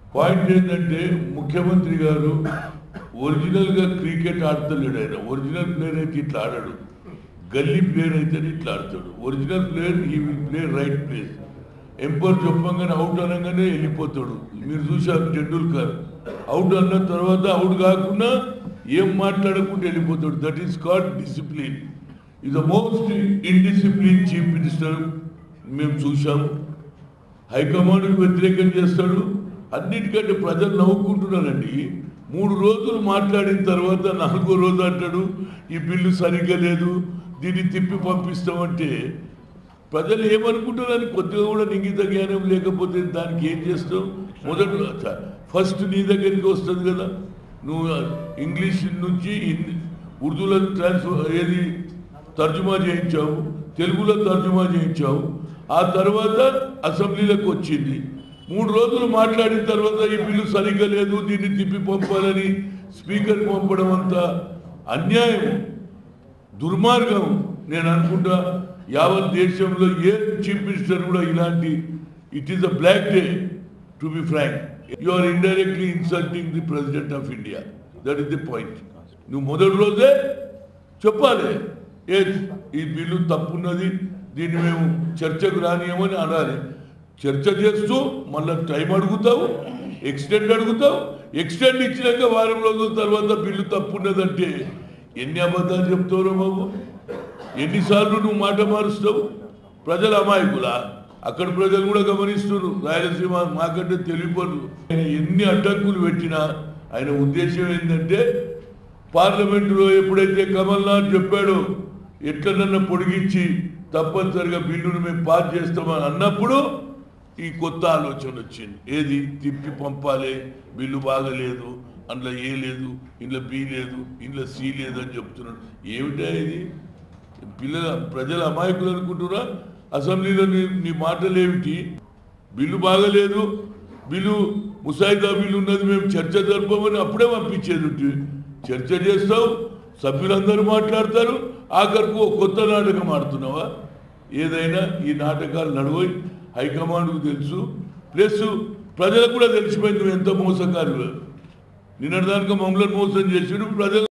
Point ఏంటంటే ముఖ్యమంత్రి గారు ఒరిజినల్ గా క్రికెట్ ఆడతలేడు ఆయన ఒరిజినల్ ప్లేయర్ అయితే ఇట్లా ఆడాడు గల్లీ ప్లేయర్ అయితే ఇట్లా ఆడతాడు ఒరిజినల్ ప్లేయర్ ఈ will play right place umpire చెప్పంగానే అవుట్ అనగానే వెళ్ళిపోతాడు మీరు చూశారు టెండూల్కర్ అవుట్ అన్న తర్వాత అవుట్ కాకుండా ఏం మాట్లాడకుండా వెళ్ళిపోతాడు దట్ ఈస్ కాల్డ్ డిసిప్లిన్ ఇది the most indiscipline chief minister మేము చూసాము హైకమాండ్కి వ్యతిరేకం చేస్తాడు అన్నిటికంటే ప్రజలు నవ్వుకుంటున్నారండి మూడు రోజులు మాట్లాడిన తర్వాత నాలుగో రోజు అంటాడు ఈ బిల్లు సరిగ్గా లేదు దీన్ని తిప్పి పంపిస్తామంటే ప్రజలు ఏమనుకుంటున్నారు కొద్దిగా కూడా నింగిత జ్ఞానం లేకపోతే దానికి ఏం చేస్తావు మొదట ఫస్ట్ నీ దగ్గరికి వస్తుంది కదా నువ్వు ఇంగ్లీష్ నుంచి హిందీ ఉర్దూలో ట్రాన్స్ఫర్ ఏది తర్జుమా చేయించావు తెలుగులో తర్జుమా చేయించావు ఆ తర్వాత అసెంబ్లీలోకి వచ్చింది మూడు రోజులు మాట్లాడిన తర్వాత ఈ బిల్లు సరిగ్గా లేదు దీన్ని తిప్పి పంపాలని స్పీకర్ పంపడం అంత అన్యాయం దుర్మార్గం నేను అనుకుంటా యావత్ దేశంలో ఏ చీఫ్ మినిస్టర్ కూడా ఇలాంటి it is a black day to be frank you are indirectly insulting the president of India that is the point నువ్వు మొదటి రోజే చెప్పాలి ఏ ఈ బిల్లు తప్పున్నది దీన్ని మేము చర్చకు రానియమని అనాలి చర్చ చేస్తూ మళ్ళీ టైం అడుగుతావు ఎక్స్టెండ్ అడుగుతావు ఎక్స్టెండ్ ఇచ్చినాక వారం రోజుల తర్వాత బిల్లు తప్పున్నదంటే ఎన్ని అబద్ధాలు చెప్తారో బాబు ఎన్నిసార్లు నువ్వు మాట మారుస్తావు ప్రజల అమాయకులా అక్కడ ప్రజలు కూడా గమనిస్తున్నారు రాయలసీమ మాకంటే తెలియపడు ఆయన ఎన్ని అడ్డంకులు పెట్టినా ఆయన ఉద్దేశం ఏంటంటే పార్లమెంటులో ఎప్పుడైతే కమల్నాథ్ చెప్పాడో ఎట్లనన్నా పొడిగించి తప్పనిసరిగా బిల్లును మేము పాస్ చేస్తామని అన్నప్పుడు ఈ కొత్త ఆలోచన వచ్చింది ఏది తిప్పి పంపాలి బిల్లు బాగలేదు అందులో ఏ లేదు ఇందులో బి లేదు ఇందులో సి లేదు అని చెప్తున్నాడు ఏమిటా ఇది పిల్లల ప్రజల అమాయకులు అనుకుంటున్నా అసెంబ్లీలో నీ నీ మాటలు ఏమిటి బిల్లు బాగలేదు బిల్లు ముసాయిదా బిల్లు ఉన్నది మేము చర్చ జరపమని అప్పుడే పంపించేది ఉంటుంది. చర్చ చేస్తావు సభ్యులందరూ మాట్లాడతారు ఆఖరికి ఒక కొత్త నాటకం ఆడుతున్నావా ఏదైనా ఈ నాటకాలు నడవయి హైకమాండ్కు తెలుసు ప్లస్ ప్రజలకు కూడా తెలిసిపోయింది నువ్వు ఎంత మోసకారు నిన్నటిదాకా మమ్మల్ని మోసం చేసి ప్రజలు